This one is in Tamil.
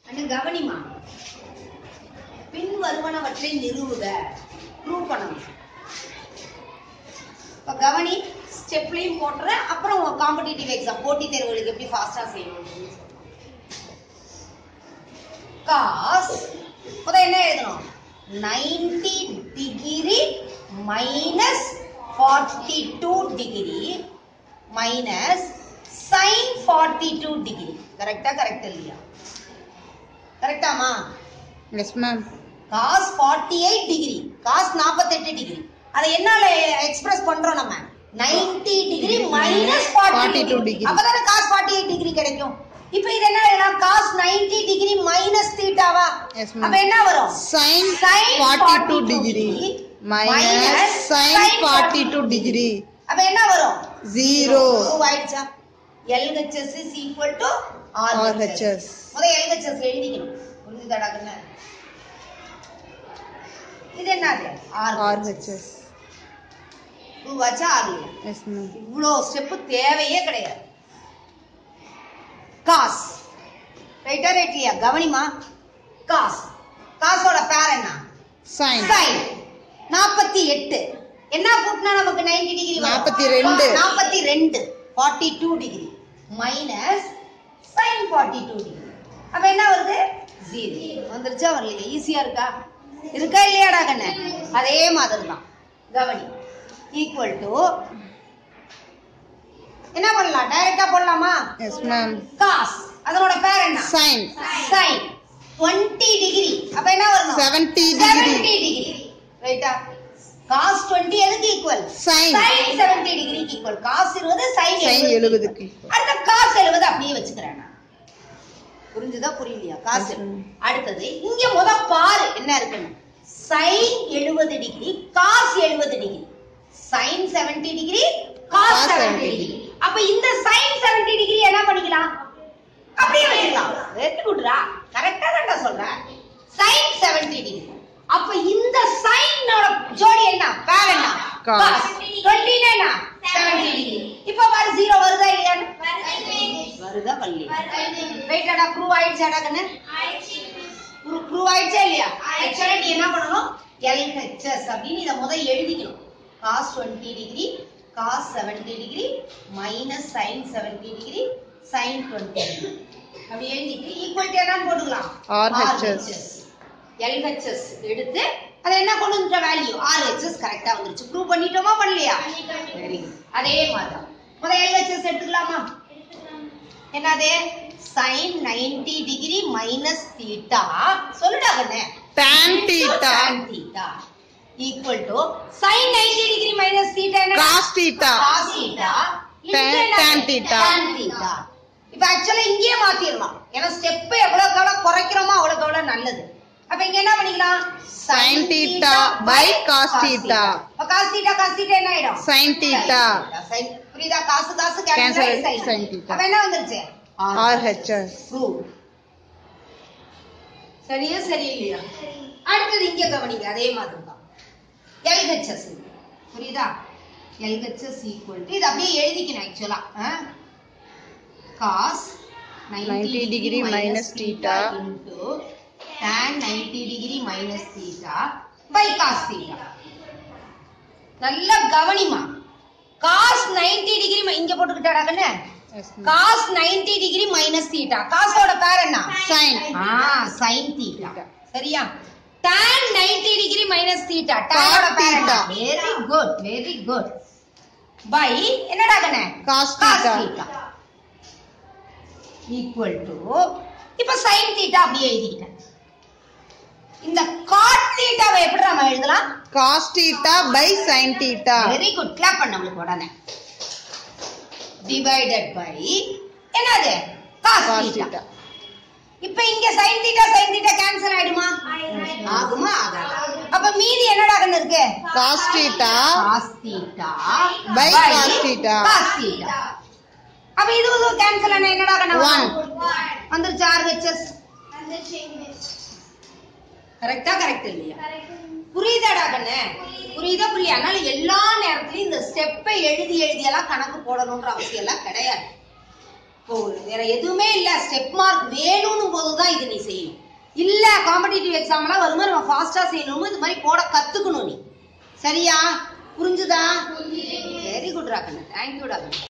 அண்ணு கவனிமா பின் வருவனவற்றை நிறுவுக ப்ரூவ் பண்ணணும் இப்போ கவனி ஸ்டெப்லையும் போட்டுற அப்புறம் காம்படிட்டிவ் எக்ஸாம் போட்டித் தேர்வுகளுக்கு எப்படி ஃபாஸ்டா செய்யணும் காஸ் முத என்ன எழுதணும் 90 degree minus forty two degree minus sine forty two degree கரெக்டா கரெக்ட் இல்லையா கரெக்டாமா yes ma'am cos forty eight degree cos நாற்பத்தெட்டு டிகிரி அதை என்னால எக்ஸ்பிரஸ் பண்றோம் நம்ம 90 டிகிரி மைனஸ் 42 42 degree. டிகிரி அப்பதானே காஸ் 48 டிகிரி கிடைக்கும் இப்போ இது என்ன எழுதலாம் காஸ் 90 டிகிரி மைனஸ் தீட்டாவா Yes, ma'am. அப்ப என்ன வரும் sin Sin 42 degree minus minus sin sin 42 degree அப்ப என்ன வரும் 0 Prove ஆயிடுச்சா LHS is equal to RHS RHS. முத LHS எழுதிக்கணும் புரிஞ்சுதாடா கண்ணு இது என்னது RHS RHS prove ஆச்சா ஆகலையா எஸ் மேம் இவ்வளோ ஸ்டெப் தேவையே கிடையாது காஸ் ரைட்டா ரைட்லியா கவனிமா காஸ் காசோட பேர் என்ன sin சைன் நாற்பத்தி எட்டு என்ன கூட்டினா நமக்கு 90 டிகிரி 42. நாற்பத்தி ரெண்டு forty two degree minus sine forty two degree அப்ப என்ன வருது ஜீரோ வந்துருச்சா வரலையா ஈஸியா இருக்கா இருக்கா இல்லையாடா கண்ணு அதே மாதிரி தான் கவனி ஈக்குவல் டு என்ன பண்ணலாம் டைரக்டா போடலாமா எஸ் மேம் காஸ் அதனோட பேர் என்ன sin சைன் 20 டிகிரி அப்ப என்ன வரணும் 70 70 degree டிகிரி ரைட்டா cos 20 எதுக்கு ஈக்குவல் Sin. sin 70 டிகிரிக்கு ஈக்குவல் cos 20 sin sin 70 70 க்கு அடுத்த cos 70 அப்படியே வச்சுக்கிறேன் நான் புரிஞ்சுதா புரியலையா cos Yes, ma'am. அடுத்தது இங்க முத பாரு என்ன இருக்குன்னு sin 70 degree cos 70 degree sin 70 degree cos Cos 70 70 degree அப்ப இந்த sin 70 டிகிரி என்ன பண்ணிக்கலாம் அப்படியே வச்சுக்கலாம் வெரி குட்ரா கரெக்டா தான்டா சொல்றேன் sin 70 டிகிரி அப்ப இந்த சைனோட ஜோடி என்ன பேர் என்ன Cos. cos 20 னா என்ன 70 டிகிரி இப்ப பாரு 0 வருதா இல்லையா வருதா பள்ளி ரைட்டாடா ப்ரூவ் ஆயிடுச்சாடா கண்ணு ப்ரூவ் ஆயிடுச்சா இல்லையா ஆக்சுவலா நீ என்ன பண்ணணும் எல்ஹெச்எஸ் அப்படின்னு இதை முதல் எழுதிக்கணும் cos twenty degree cos seventy degree minus sine seventy degree sine twenty அப்படி எழுதிட்டு ஈக்குவல் டு என்னன்னு போட்டுக்கலாம் RHS. எல்ஹெச்எஸ் எடுத்து அதை என்ன கொண்டு வந்துட்ட வேல்யூ ஆர்ஹெச்எஸ் கரெக்டா வந்துருச்சு ப்ரூவ் பண்ணிட்டோமா பண்ணலையா வெரி குட் அதே மாதிரி தான் முதல் எல்ஹெச்எஸ் எடுத்துக்கலாமா என்னது sin 90 டிகிரி மைனஸ் தீட்டா சொல்லுடா கண்ணே tan theta tan theta equal to sin 90 degree minus theta என்ன cos theta cos theta into Tan- என்னது? tan theta. tan theta இப்ப ஆக்சுவலா இங்கேயே மாத்திரலாம் ஏன்னா ஸ்டெப் எவ்வளவுக்கு எவ்வளவு குறைக்கிறோமோ அவ்வளவுக்கு எவ்வளவு நல்லது அப்ப இங்க என்ன பண்ணிக்கலாம் Sin theta by cos theta. அப்ப cos theta cos theta என்ன ஆயிடும் sin theta Sin- புரியுதா காசு காசு Cancel கேன்சல் ஆயிடுச்சு. ஆயிடுச்சு Sin theta. அப்ப என்ன வந்துருச்சு RHS Prove. சரியா சரி இல்லையா அடுத்தது இங்க கவனிங்க அதே மாதிரி தான் எல்ஹெச்எஸ் புரியுதா எல்ஹெச்எஸ் ஈக்குவல் டு இது அப்படியே எழுதிக்கணும் ஆக்சுவலா cos 90 degree minus theta into tan 90 degree minus theta by cos theta நல்லா கவனிமா cos 90 டிகிரி இங்க போட்டுக்கிட்டாடா கண்ணு yes ma'am. cos 90 degree minus theta காசோட பேர் என்ன sin ஆ sin தீட்டா சரியா tan 90 degree minus theta tan ஓட Cos பேர் என்ன theta. Very good very good பை என்னடா கண்ணே cos cos theta theta equal to இப்ப sin தீட்டா அப்படியே எழுதிக்கிட்டேன் இந்த cot தீட்டாவை எப்படி நம்ம எழுதலாம் cos theta by sin theta very good clap பண்ண உங்களுக்கு உடனே டிவைடட் பை என்னது cos cos theta theta இப்ப இங்க sin theta sin theta cancel ஆயிடுமா ஆகுமா ஆகாது அப்ப மீதி என்னடா கண்ணு இருக்கு cos theta cos theta By cos theta. cos theta அப்ப இது இது கேன்சல் ஆனா என்னடா கண்ணு One. வந்துருச்சு RHS கரெக்டா கரெக்ட் இல்லையா புரியுதாடா கண்ணு புரியுதா புரியல அதனால எல்லா நேரத்துலயும் இந்த ஸ்டெப்பை எழுதி எழுதி எல்லாம் கணக்கு போடணும்ன்ற அவசியம் எல்லாம் கிடையாது இப்போ வேற எதுவுமே இல்ல ஸ்டெப் மார்க் வேணும்னு போதுதான் தான் இது நீ செய்யணும் இல்ல காம்படிட்டிவ் எக்ஸாம்லாம் வரும்போது நம்ம ஃபாஸ்டா செய்யணும் இது மாதிரி போட கத்துக்கணும் நீ சரியா புரிஞ்சுதா வெரி குட் ராகண்ணா தேங்க்யூ ராகண்ணா